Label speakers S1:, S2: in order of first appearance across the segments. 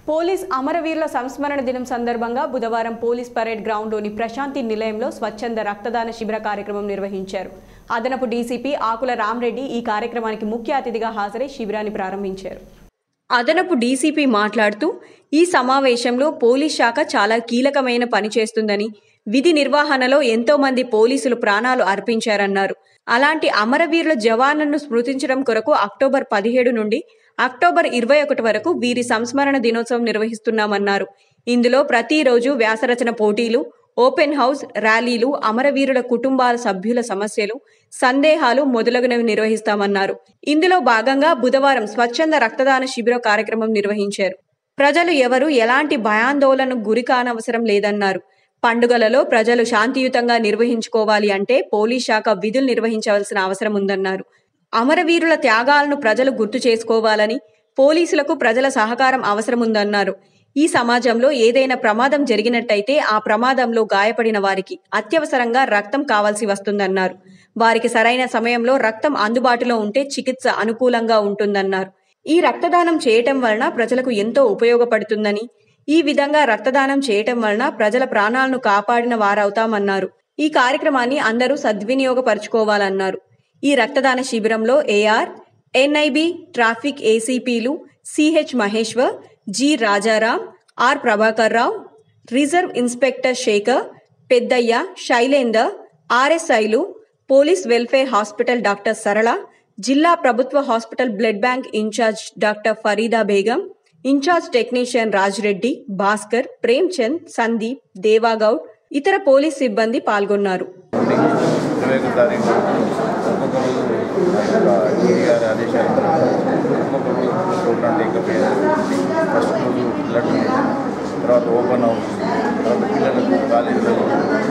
S1: police అమరవీరుల సంస్మరణ దినం సందర్భంగా బుధవారం పోలీస్ పరేడ్ గ్రౌండ్లోని ప్రశాంతి నిలయంలో స్వచ్ఛంద రక్తదాన శిబిర కార్యక్రమం నిర్వహించారు అదనపు డీసీపీ ఆకుల రామరెడ్డి ఈ కార్యక్రమానికి ముఖ్య అతిథిగా హాజరై శిబిరాన్ని ప్రారంభించారు అదనపు డీసీపీ మాట్లాడుతూ ఈ సమావేశంలో పోలీస్ శాఖ చాలా కీలకమైన పని చేస్తుందని విధి నిర్వహణలో ఎంతో మంది పోలీసులు ప్రాణాలు అర్పించారన్నారు అలాంటి అమరవీరుల జవాన్లను స్మృతించడం కొరకు అక్టోబర్ పదిహేడు నుండి అక్టోబర్ ఇరవై ఒకటి వరకు వీరి సంస్మరణ దినోత్సవం నిర్వహిస్తున్నామన్నారు ఇందులో ప్రతిరోజు వ్యాసరచన పోటీలు ఓపెన్ హౌస్ ర్యాలీలు అమరవీరుల కుటుంబాల సభ్యుల సమస్యలు సందేహాలు మొదలగునవి నిర్వహిస్తామన్నారు ఇందులో భాగంగా బుధవారం స్వచ్ఛంద రక్తదాన శిబిర కార్యక్రమం నిర్వహించారు ప్రజలు ఎవరు ఎలాంటి భయాందోళనకు గురి కానవసరం లేదన్నారు పండుగలలో ప్రజలు శాంతియుతంగా నిర్వహించుకోవాలి అంటే పోలీస్ శాఖ విధులు నిర్వహించవలసిన అవసరం ఉందన్నారు అమరవీరుల త్యాగాలను ప్రజలు గుర్తు చేసుకోవాలని పోలీసులకు ప్రజల సహకారం అవసరం ఉందన్నారు ఈ సమాజంలో ఏదైనా ప్రమాదం జరిగినట్టయితే ఆ ప్రమాదంలో గాయపడిన వారికి అత్యవసరంగా రక్తం కావాల్సి వస్తుందన్నారు వారికి సరైన సమయంలో రక్తం అందుబాటులో ఉంటే చికిత్స అనుకూలంగా ఉంటుందన్నారు ఈ రక్తదానం చేయటం వలన ప్రజలకు ఎంతో ఉపయోగపడుతుందని ఈ విధంగా రక్తదానం చేయటం వలన ప్రజల ప్రాణాలను కాపాడిన వారవుతామన్నారు ఈ కార్యక్రమాన్ని అందరూ సద్వినియోగపరచుకోవాలన్నారు ఈ రక్తదాన శిబిరంలో ఏఆర్ ఎన్ఐబి ట్రాఫిక్ ఏసీపీలు CH Maheshwar G Rajaram R Prabhakar Rao reserve inspector Shekhar Peddaiah Shailender ఆర్ఎస్ఐలు police welfare hospital doctor Sarala జిల్లా ప్రభుత్వ hospital blood bank incharge doctor Farida Begum incharge technician Rajreddy Bhaskar Premchand Sandeep Devagoud ఇతర పోలీస్ సిబ్బంది పాల్గొన్నారు
S2: ఇరవై ఒకటి తారీఖు ఒక్కొక్క రోజు ఈడీ గారి ఆదేశాల ఒక్కొక్క రోజు ప్రోగ్రామ్ టేకప్ చేయాలి ఫస్ట్ రోజు బ్లడ్ డొనేషన్ తర్వాత ఓపెన్ హౌస్ తర్వాత పిల్లలకు కాలేజీలలో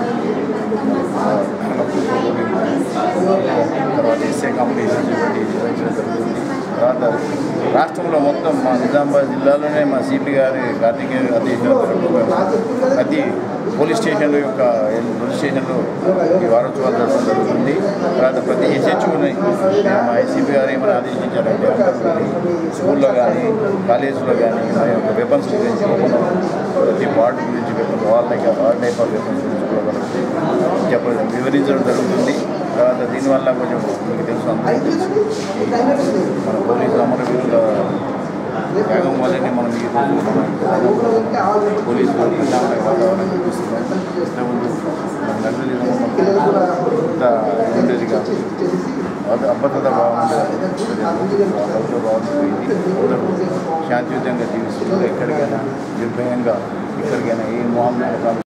S2: తర్వాత ఎస్ఏ కాంపిటీషన్ నిర్వహించడం జరుగుతుంది తర్వాత రాష్ట్రంలో మొత్తం మా నిజామాబాద్ జిల్లాలోనే మా సిపి గారి కార్తికేయ ఆదేశాల మేరకు ప్రతి పోలీస్ స్టేషన్ల యొక్క పోలీస్ స్టేషన్లో ఈ వారోత్సవాలు జరగడం జరుగుతుంది తర్వాత ప్రతి హెచ్హెచ్ఓని మా ఎస్సీపీ గారు ఏమైనా ఆదేశించారంటే స్కూల్లో కానీ కాలేజీలో కానీ మా యొక్క వెపన్స్ గురించి ఓపెన్ ప్రతి వార్డు గురించి వెపన్స్ వాళ్ళ దగ్గర వాళ్ళ టైప్ ఆఫ్ వెపన్స్ గురించి కూడా వాళ్ళకి చెప్పడం వివరించడం జరుగుతుంది తర్వాత దీనివల్ల కొంచెం మీకు తెలుసు అందరికీ తెలుసు ఈ మన పోలీసు అమరవీరుల త్యాగం వల్లనే మనం ఈ రోజు మన పోలీసు ప్రశాంత వాతావరణం చూపిస్తున్నాం ఇంతకుముందు మన నక్సలిజం ఇంత ఉండేది కాదు అది అభద్రత బాగుండేది అభద్రత బాగుంటుంది అందరూ శాంతియుతంగా జీవిస్తున్నారు ఎక్కడికైనా నిర్భయంగా ఎక్కడికైనా ఏ మొహం